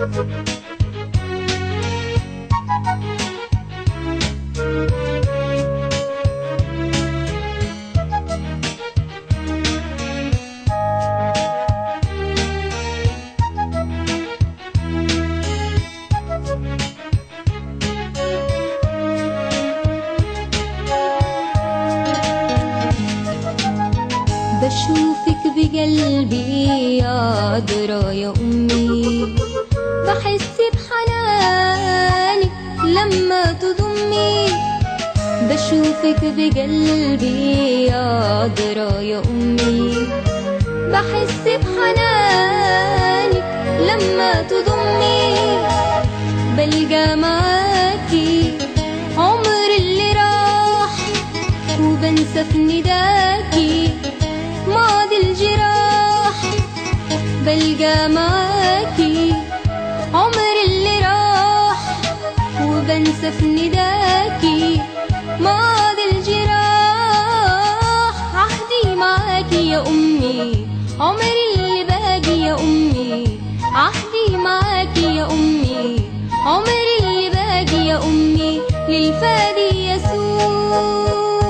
بشوفك بقلبي يا درا يا أمي بحس بحنانك لما تضمي بشوفك بقلبي يا درا يا أمي بحس بحنانك لما تضمي بلقى معاكي عمر اللي راح وبنسى في نداكي ماضي الجراح بلقى معاكي عمر اللي راح وبنسى في نداكي ماضي الجراح عهدي معاكي يا أمي عمري اللي باقي يا أمي عهدي معاكي يا أمي عمري اللي باقي يا أمي للفادي يسوع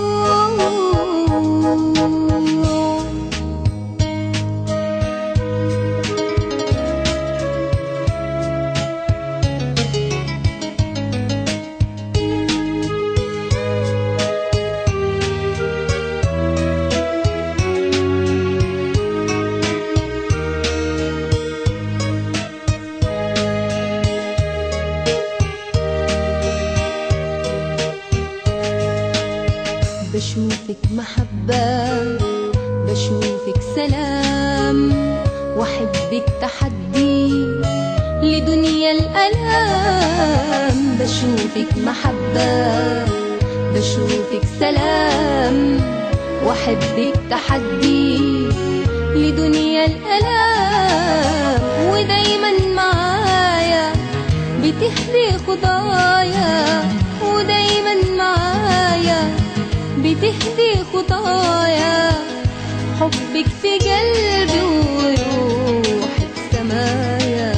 بشوفك محبة بشوفك سلام وأحبك تحدي لدنيا الألام بشوفك محبة بشوفك سلام وأحبك تحدي لدنيا الألام ودايما معايا بتهدي خطايا ودايما معايا بتهدي خطايا حبك في قلبي وروحك سمايا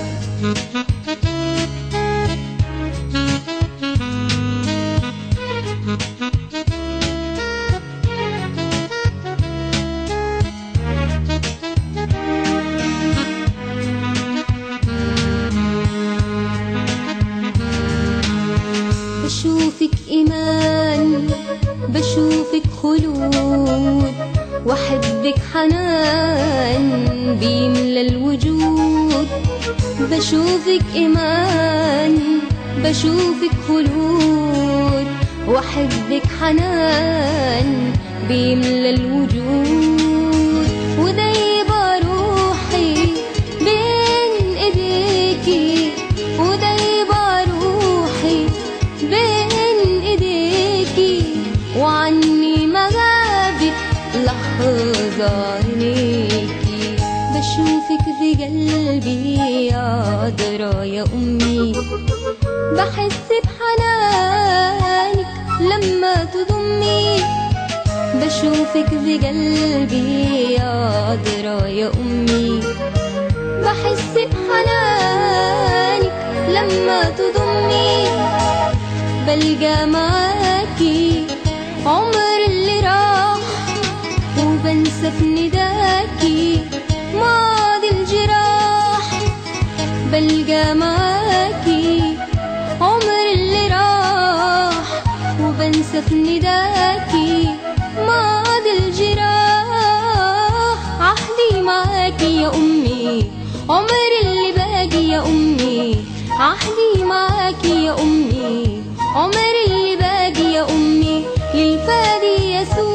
بشوفك إيمان بشوفك خلود وأحبك حنان بيملى الوجود بشوفك إيمان بشوفك خلود وأحبك حنان بيملى الوجود ودايبة روحي بين إيديكي ودايبة روحي بين إيديكي وعني ما غابت لحظة عينيكي بشوفك بقلبي يا درا يا أمي بحس بحنانك لما تضمي بشوفك بقلبي يا درا يا أمي بحس بحنانك لما تضمي بلقى معاكي عمر اللي راح وبنسى في نداكي ماضي الجراح بلقى معاكي عمر اللي راح وبنسى في نداكي ماضي الجراح عهدي معاكي يا أمي عمري اللي باقي يا أمي عهدي معاكي يا أمي عمري اللي باقي يا أمي للفادي يسوع